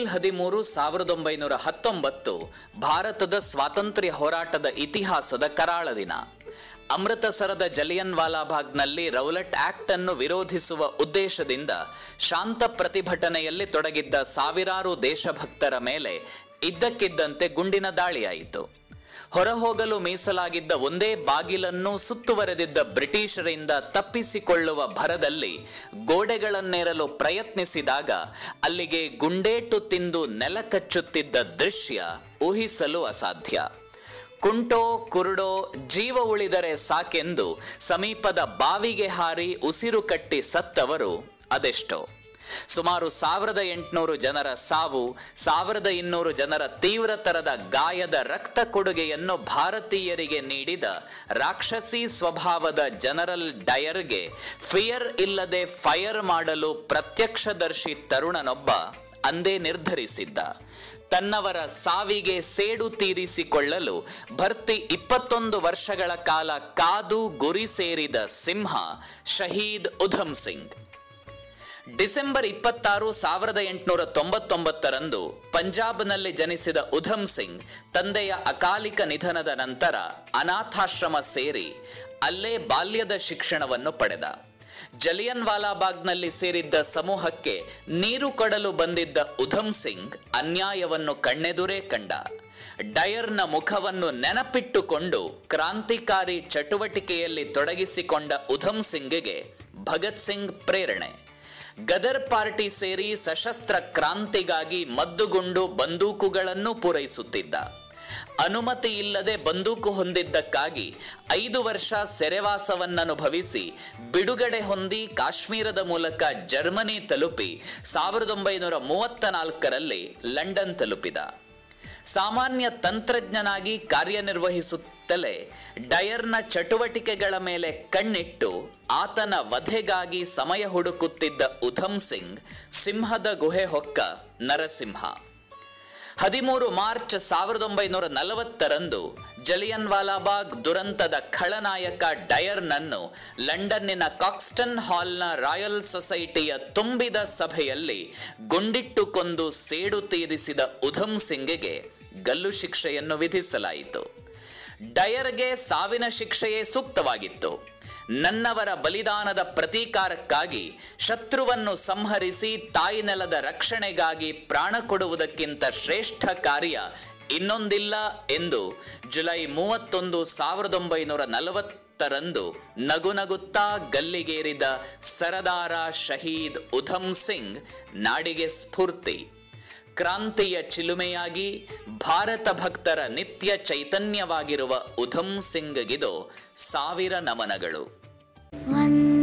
ಹದಿಮೂರು ಸಾವಿರದ ಒಂಬೈನೂರ ಹತ್ತೊಂಬತ್ತು ಭಾರತದ ಸ್ವಾತಂತ್ರ್ಯ ಹೋರಾಟದ ಇತಿಹಾಸದ ಕರಾಳ ದಿನ ಅಮೃತಸರದ ಜಲಿಯನ್ ವಾಲಾಬಾಗ್ನಲ್ಲಿ ರೌಲಟ್ ಆಕ್ಟ್ ಅನ್ನು ವಿರೋಧಿಸುವ ಉದ್ದೇಶದಿಂದ ಶಾಂತ ಪ್ರತಿಭಟನೆಯಲ್ಲಿ ತೊಡಗಿದ್ದ ಸಾವಿರಾರು ದೇಶಭಕ್ತರ ಮೇಲೆ ಇದ್ದಕ್ಕಿದ್ದಂತೆ ಗುಂಡಿನ ದಾಳಿಯಾಯಿತು ಹೊರಹೋಗಲು ಮೀಸಲಾಗಿದ್ದ ಒಂದೇ ಬಾಗಿಲನ್ನು ಸುತ್ತುವರೆದಿದ್ದ ಬ್ರಿಟಿಷರಿಂದ ತಪ್ಪಿಸಿಕೊಳ್ಳುವ ಭರದಲ್ಲಿ ಗೋಡೆಗಳನ್ನೇರಲು ಪ್ರಯತ್ನಿಸಿದಾಗ ಅಲ್ಲಿಗೆ ಗುಂಡೇಟು ತಿಂದು ನೆಲಕಚ್ಚುತ್ತಿದ್ದ ದೃಶ್ಯ ಊಹಿಸಲು ಅಸಾಧ್ಯ ಕುಂಟೋ ಕುರುಡೋ ಜೀವ ಉಳಿದರೆ ಸಾಕೆಂದು ಸಮೀಪದ ಬಾವಿಗೆ ಹಾರಿ ಉಸಿರು ಕಟ್ಟಿ ಸತ್ತವರು ಅದೆಷ್ಟೋ ಸುಮಾರು ಸಾವಿರದ ಎಂಟುನೂರು ಜನರ ಸಾವು ಸಾವಿರದ ಇನ್ನೂರು ಜನರ ತೀವ್ರತರದ ಗಾಯದ ರಕ್ತ ಕೊಡುಗೆಯನ್ನು ಭಾರತೀಯರಿಗೆ ನೀಡಿದ ರಾಕ್ಷಸಿ ಸ್ವಭಾವದ ಜನರಲ್ ಡಯರ್ಗೆ ಫಿಯರ್ ಇಲ್ಲದೆ ಫೈರ್ ಮಾಡಲು ಪ್ರತ್ಯಕ್ಷದರ್ಶಿ ತರುಣನೊಬ್ಬ ಅಂದೇ ನಿರ್ಧರಿಸಿದ್ದ ತನ್ನವರ ಸಾವಿಗೆ ಸೇಡು ತೀರಿಸಿಕೊಳ್ಳಲು ಭರ್ತಿ ಇಪ್ಪತ್ತೊಂದು ವರ್ಷಗಳ ಕಾಲ ಕಾದು ಗುರಿ ಸೇರಿದ ಸಿಂಹ ಶಹೀದ್ ಉಧಮ್ ಸಿಂಗ್ ಡಿಸೆಂಬರ್ ಇಪ್ಪತ್ತಾರು ಸಾವಿರದ ಎಂಟುನೂರ ತೊಂಬತ್ತೊಂಬತ್ತರಂದು ಪಂಜಾಬ್ನಲ್ಲಿ ಜನಿಸಿದ ಉಧಮ್ ಸಿಂಗ್ ತಂದೆಯ ಅಕಾಲಿಕ ನಿಧನದ ನಂತರ ಅನಾಥಾಶ್ರಮ ಸೇರಿ ಅಲ್ಲೇ ಬಾಲ್ಯದ ಶಿಕ್ಷಣವನ್ನು ಪಡೆದ ಜಲಿಯನ್ ವಾಲಾಬಾಗ್ನಲ್ಲಿ ಸೇರಿದ್ದ ಸಮೂಹಕ್ಕೆ ನೀರು ಕೊಡಲು ಬಂದಿದ್ದ ಉಧಮ್ ಸಿಂಗ್ ಅನ್ಯಾಯವನ್ನು ಕಣ್ಣೆದುರೇ ಕಂಡ ಡಯರ್ನ ಮುಖವನ್ನು ನೆನಪಿಟ್ಟುಕೊಂಡು ಕ್ರಾಂತಿಕಾರಿ ಚಟುವಟಿಕೆಯಲ್ಲಿ ತೊಡಗಿಸಿಕೊಂಡ ಉಧಮ್ ಸಿಂಗ್ಗೆ ಭಗತ್ ಸಿಂಗ್ ಪ್ರೇರಣೆ ಗದರ್ ಪಾರ್ಟಿ ಸೇರಿ ಸಶಸ್ತ್ರ ಕ್ರಾಂತಿಗಾಗಿ ಮದ್ದುಗುಂಡು ಬಂದೂಕುಗಳನ್ನು ಪೂರೈಸುತ್ತಿದ್ದ ಅನುಮತಿ ಇಲ್ಲದೆ ಬಂದೂಕು ಹೊಂದಿದ್ದಕ್ಕಾಗಿ ಐದು ವರ್ಷ ಸೆರೆವಾಸವನ್ನನುಭವಿಸಿ ಬಿಡುಗಡೆ ಹೊಂದಿ ಕಾಶ್ಮೀರದ ಮೂಲಕ ಜರ್ಮನಿ ತಲುಪಿ ಸಾವಿರದ ಒಂಬೈನೂರ ಮೂವತ್ತ ನಾಲ್ಕರಲ್ಲಿ ಲಂಡನ್ ತಲುಪಿದ ಸಾಮಾನ್ಯ ತಂತ್ರಜ್ಞನಾಗಿ ಕಾರ್ಯನಿರ್ವಹಿಸುತ್ತಲೇ ಡಯರ್ನ ಚಟುವಟಿಕೆಗಳ ಮೇಲೆ ಕಣ್ಣಿಟ್ಟು ಆತನ ವಧೆಗಾಗಿ ಸಮಯ ಹುಡುಕುತ್ತಿದ್ದ ಉಧಮ್ ಸಿಂಗ್ ಸಿಂಹದ ಗುಹೆ ಹೊಕ್ಕ ನರಸಿಂಹ ಹದಿಮೂರು ಮಾರ್ಚ್ ಸಾವಿರದ ಒಂಬೈನೂರ ನಲವತ್ತರಂದು ಜಲಿಯನ್ ವಾಲಾಬಾಗ್ ದುರಂತದ ಖಳನಾಯಕ ಡಯರ್ನನ್ನು ಲಂಡನ್ನಿನ ಕಾಕ್ಸ್ಟನ್ ಹಾಲ್ನ ರಾಯಲ್ ಸೊಸೈಟಿಯ ತುಂಬಿದ ಸಭೆಯಲ್ಲಿ ಗುಂಡಿಟ್ಟು ಕೊಂದು ಸೇಡು ತೀರಿಸಿದ ಉಧಮ್ ಸಿಂಗ್ಗೆ ಗಲ್ಲು ಶಿಕ್ಷೆಯನ್ನು ವಿಧಿಸಲಾಯಿತು ಡಯರ್ಗೆ ಸಾವಿನ ಶಿಕ್ಷೆಯೇ ಸೂಕ್ತವಾಗಿತ್ತು ನನ್ನವರ ಬಲಿದಾನದ ಪ್ರತೀಕಾರಕ್ಕಾಗಿ ಶತ್ರುವನ್ನು ಸಂಹರಿಸಿ ತಾಯಿ ನೆಲದ ರಕ್ಷಣೆಗಾಗಿ ಪ್ರಾಣ ಕೊಡುವುದಕ್ಕಿಂತ ಶ್ರೇಷ್ಠ ಕಾರ್ಯ ಇನ್ನೊಂದಿಲ್ಲ ಎಂದು ಜುಲೈ ಮೂವತ್ತೊಂದು ಸಾವಿರದ ಒಂಬೈನೂರ ನಲವತ್ತರಂದು ನಗುನಗುತ್ತಾ ಗಲ್ಲಿಗೇರಿದ ಸರದಾರ ಶಹೀದ್ ಉಧಮ್ ಸಿಂಗ್ ನಾಡಿಗೆ ಸ್ಫೂರ್ತಿ ಕ್ರಾಂತಿಯ ಚಿಲುಮೆಯಾಗಿ ಭಾರತ ಭಕ್ತರ ನಿತ್ಯ ಚೈತನ್ಯವಾಗಿರುವ ಉಧಮ್ ಸಿಂಗ್ಗಿದು ಸಾವಿರ ನಮನಗಳು ವಂದೇ